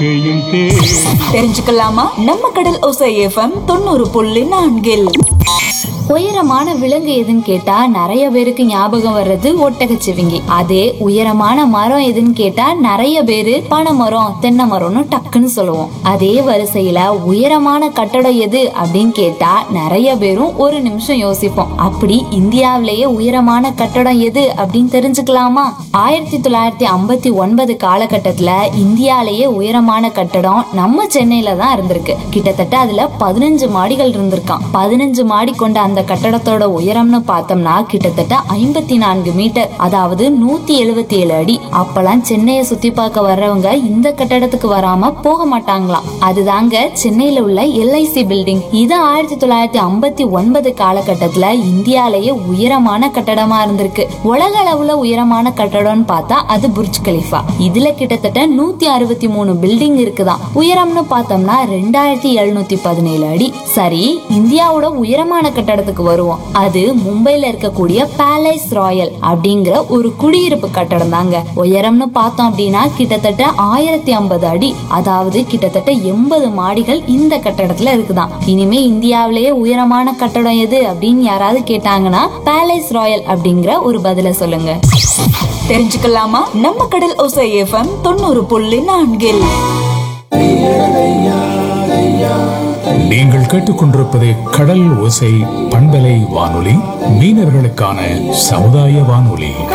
தெரிஞ்சுக்கலாமா நம்ம கடல் ஒசை எஃப்எம் தொண்ணூறு புள்ளி நான்கில் உயரமான விலங்கு எதுன்னு கேட்டா நிறைய பேருக்கு ஞாபகம் வர்றது ஒட்டகச்சிவிங்கி அதே உயரமான மரம் எதுன்னு கேட்டா நிறைய பேரு பனை மரம் தென்னை மரம்னு டக்குன்னு சொல்லுவோம் அதே வரிசையில உயரமான கட்டடம் எது அப்படின்னு கேட்டா நிறைய பேரும் ஒரு நிமிஷம் யோசிப்போம் அப்படி இந்தியாவிலேயே உயரமான கட்டடம் எது அப்படின்னு தெரிஞ்சுக்கலாமா ஆயிரத்தி தொள்ளாயிரத்தி ஐம்பத்தி ஒன்பது காலகட்டத்துல இந்தியாலேயே உயரமான கட்டடம் நம்ம சென்னையில தான் இருந்திருக்கு கிட்டத்தட்ட அதுல பதினஞ்சு மாடிகள் இருந்திருக்கான் பதினஞ்சு மாடி கொண்ட அந்த கட்டடத்தோட உயரம்னு பார்த்தோம்னா கிட்டத்தட்ட ஐம்பத்தி நான்கு மீட்டர் அதாவது நூத்தி எழுபத்தி ஏழு அடி அப்பெல்லாம் சென்னையை சுத்தி பார்க்க வர்றவங்க இந்த கட்டடத்துக்கு வராம போக மாட்டாங்களாம் அதுதாங்க சென்னையில உள்ள எல்ஐசி பில்டிங் இது ஆயிரத்தி தொள்ளாயிரத்தி ஐம்பத்தி ஒன்பது காலகட்டத்துல இந்தியாலேயே உயரமான கட்டடமா இருந்திருக்கு உலக அளவுல உயரமான கட்டடம்னு பார்த்தா அது புர்ஜ் கலிஃபா இதுல கிட்டத்தட்ட நூத்தி அறுபத்தி மூணு பில்டிங் இருக்குதாம் உயரம்னு பார்த்தோம்னா ரெண்டாயிரத்தி எழுநூத்தி பதினேழு அடி சரி இந்தியாவோட உயரமான கட்டடத்துக்கு வருவோம் அது மும்பைல இருக்கக்கூடிய பேலஸ் ராயல் அப்படிங்கிற ஒரு குடியிருப்பு கட்டடம் தாங்க உயரம்னு பார்த்தோம் அப்படின்னா கிட்டத்தட்ட ஆயிரத்தி ஐம்பது அடி அதாவது கிட்டத்தட்ட எண்பது மாடிகள் இந்த கட்டடத்துல இருக்குதாம் இனிமே இந்தியாவிலேயே உயரமான கட்டடம் எது அப்படின்னு யாராவது கேட்டாங்கன்னா பேலஸ் ராயல் அப்படிங்கிற ஒரு பதில சொல்லுங்க தெரிஞ்சுக்கலாமா நம்ம கடல் ஒசை எஃப்எம் தொண்ணூறு புள்ளி நான்கில் நீங்கள் கேட்டுக்கொண்டிருப்பது கடல் ஓசை பண்பலை வானொலி மீனவர்களுக்கான சமுதாய வானொலி